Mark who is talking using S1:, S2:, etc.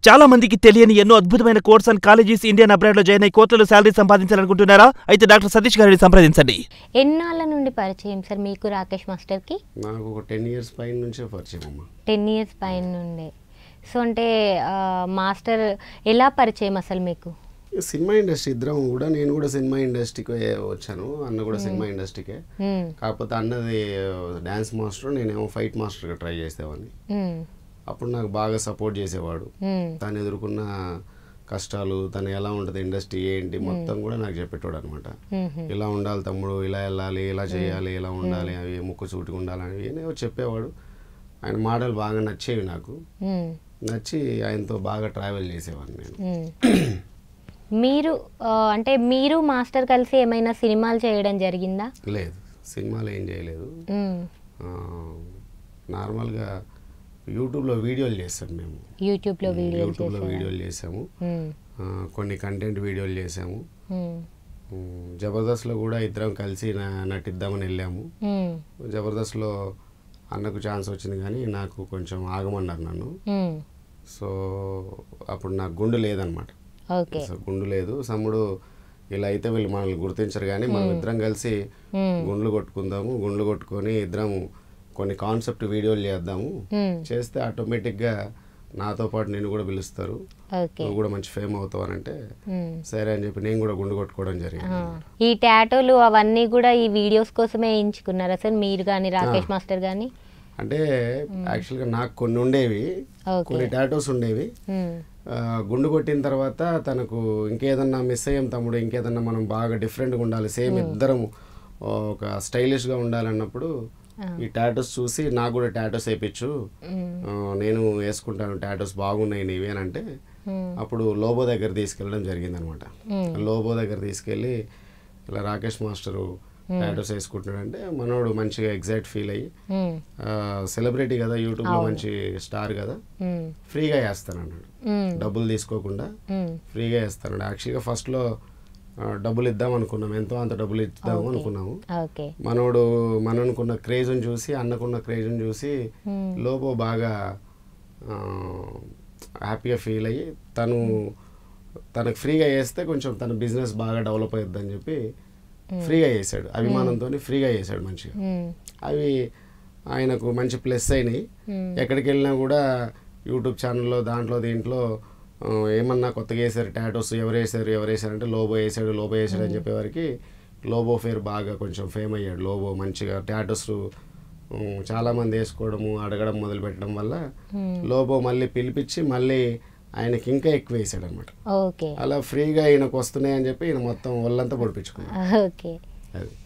S1: చాలా మందికి తెలియని ఎన్నో అద్భుతమైన course and colleges Indian abroad లో జాయిన్ అయ్యి కోట్లలో శాలరీ సంపాదించాలనుకుంటున్నారా అయితే డాక్టర్ సతీష్ గారిని సంప్రదించండి
S2: ఎన్నాళ్ళ నుండి పరిచయం సార్ మీకు రాకేష్ మాస్టర్కి
S3: నాకు ఒక టెన్ ఇయర్స్ పైన నుంచే పరిచయం అమ్మ
S2: టెన్ ఇయర్స్ పైన నుండే సో అంటే ఆ, మాస్టర్ ఎలా పరిచయం అసలు మీకు
S3: ఈ సినిమా ఇండస్ట్రీ ఇద్దరం కూడా నేను కూడా సినిమా ఇండస్ట్రీకి వచ్చాను అన్న కూడా సినిమా ఇండస్ట్రీకే
S2: మ్మ్.
S3: కాకపోతే అన్నది డ్యాన్స్ మాస్టర్ నేనేమో ఫైట్ మాస్టర్గా ట్రై చేసేవాడిని
S2: మ్మ్.
S3: అప్పుడు నాకు బాగా సపోర్ట్ చేసేవాడు
S2: మ్మ్.
S3: తను ఎదుర్కొన్న కష్టాలు తను ఎలా ఉంటుంది ఇండస్ట్రీ ఏంటి మొత్తం కూడా నాకు చెప్పేటోడు అనమాట
S2: మ్మ్.
S3: ఇలా ఉండాలి తమ్ముడు ఇలా వెళ్ళాలి ఇలా చేయాలి ఇలా ఉండాలి అవి ముక్కు సూటిగా ఉండాలని ఏమో చెప్పేవాడు ఆయన మాటలు బాగా నచ్చేవి నాకు
S2: మ్మ్.
S3: నచ్చి ఆయనతో బాగా ట్రావెల్ చేసేవాడిని నేను
S2: మ్మ్. మీరు ఆ, అంటే మీరు మాస్టర్ కలిసి ఏమైనా సినిమాలు చేయడం జరిగిందా
S3: లేదు సినిమాలు ఏం చేయలేదు
S2: మ్మ్.
S3: ఆ, నార్మల్గా యూట్యూబ్లో వీడియోలు చేస్తాం మేము
S2: యూట్యూబ్లో వీడియోలు
S3: యూట్యూబ్లో
S2: చేశారా?
S3: వీడియోలు చేసాము
S2: మ్మ్.
S3: ఆ, కొన్ని కంటెంట్ వీడియోలు చేసాము
S2: మ్మ్.
S3: ఉమ్, జబర్దస్త్లో కూడా ఇద్దరం కలిసి నా- నటిద్దామని వెళ్ళాము
S2: మ్మ్.
S3: జబర్దస్త్లో అన్నకు ఛాన్స్ వచ్చింది కానీ నాకు కొంచెం ఆగమన్నారు నన్ను
S2: మ్మ్.
S3: సో అప్పుడు నాకు గుండు లేదనమాట
S2: ఓకే
S3: సో గుండు లేదు సమ్ముడు ఇలా అయితే వీళ్ళు మనల్ని గుర్తించరు కానీ మనం ఇద్దరం కలిసి
S2: మ్మ్.
S3: గుండ్లు కొట్టుకుందాము గుండ్లు కొట్టుకొని ఇద్దరం కొన్ని కాన్సెప్ట్ వీడియోలు చేద్దాము
S2: మ్మ్.
S3: చేస్తే ఆటోమేటిక్గా నాతో పాటు నేను కూడా పిలుస్తారు
S2: ఓకే
S3: నువ్వు కూడా మంచి ఫేమ్ అవుతావు అని అంటే
S2: మ్మ్.
S3: సరే అని చెప్పి నేను కూడా గుండు కొట్టుకోవడం జరిగింది
S2: ఆ, ఈ టాటోలు అవన్నీ కూడా ఈ వీడియోస్ కోసమే ఎంచుకున్నారా సార్ మీరు కానీ రాకేష్ మాస్టర్ కానీ
S3: అంటే యాక్చువల్గా నాకు కొన్ని ఉండేవి
S2: ఓకే.
S3: కొన్ని టాటోస్ ఉండేవి ఆ, గుండు కొట్టిన తర్వాత తనకు ఇంకేదన్నా మిస్ అయ్యాం తమ్ముడు ఇంకేదన్నా మనం బాగా డిఫరెంట్గా ఉండాలి సేమ్ ఇద్దరం ఒక స్టైలిష్గా ఉండాలన్నప్పుడు ఈ టాటోస్ చూసి నాకు కూడా టాటోస్ వేయించు ఆ, నేను వేసుకుంటాను టాటోస్ బాగున్నాయి నీవి అని అంటే అప్పుడు లోబో దగ్గర తీసుకెళ్ళడం జరిగింది అనమాట లోబో దగ్గర తీసుకెళ్ళి ఇలా రాకేష్ మాస్టరు టాటోస్ వేసుకుంటున్నాడంటే మనోడు మంచిగా ఎగ్జైట్ ఫీల్ అయ్యి సెలబ్రిటీ కదా యూట్యూబ్లో మంచి స్టార్ కదా ఫ్రీగా వేస్తాను అన్నాడు డబ్బులు తీసుకోకుండా ఫ్రీగా వేస్తాను యాక్చువల్గా ఫస్ట్లో ఆ, డబ్బులు ఇద్దాం అనుకున్నాం ఎంతో అంత డబ్బులు ఇద్దాము అనుకున్నాము
S2: ఓకే
S3: మనోడు మననుకున్న క్రేజ్ని చూసి అన్నకున్న క్రేజ్ని చూసి లోపో బాగా ఆ, హ్యాపీగా ఫీల్ అయ్యి తను తనకు ఫ్రీగా వేస్తే కొంచెం తన బిజినెస్ బాగా డెవలప్ అవుతుందని చెప్పి ఫ్రీగా చేశాడు అభిమానంతో ఫ్రీగా చేశాడు మంచిగా అవి ఆయనకు మంచి ప్లస్ అయినాయి ఎక్కడికి వెళ్ళినా కూడా యూట్యూబ్ ఛానల్లో దాంట్లో దీంట్లో ఆ, ఏమన్నా కొత్తగా వేసారు టాటోస్ ఎవరు వేసారు ఎవరు వేసారంటే లోబో వేసాడు లోబో వేసాడు అని చెప్పేవారికి లోబో ఫేర్ బాగా కొంచెం ఫేమ్ అయ్యాడు లోబో మంచిగా టాటోస్ చాలామంది వేసుకోవడము అడగడం మొదలు పెట్టడం వల్ల లోబో మళ్ళీ పిలిపించి మళ్ళీ ఆయనకి ఇంకా ఎక్కువ వేసాడు అనమాట
S2: ఓకే
S3: అలా ఫ్రీగా ఈయనకు వస్తున్నాయి అని చెప్పి ఈయన మొత్తం ఒళ్ళంతా పొడిపించుకున్నాడు
S2: ఓకే
S3: అది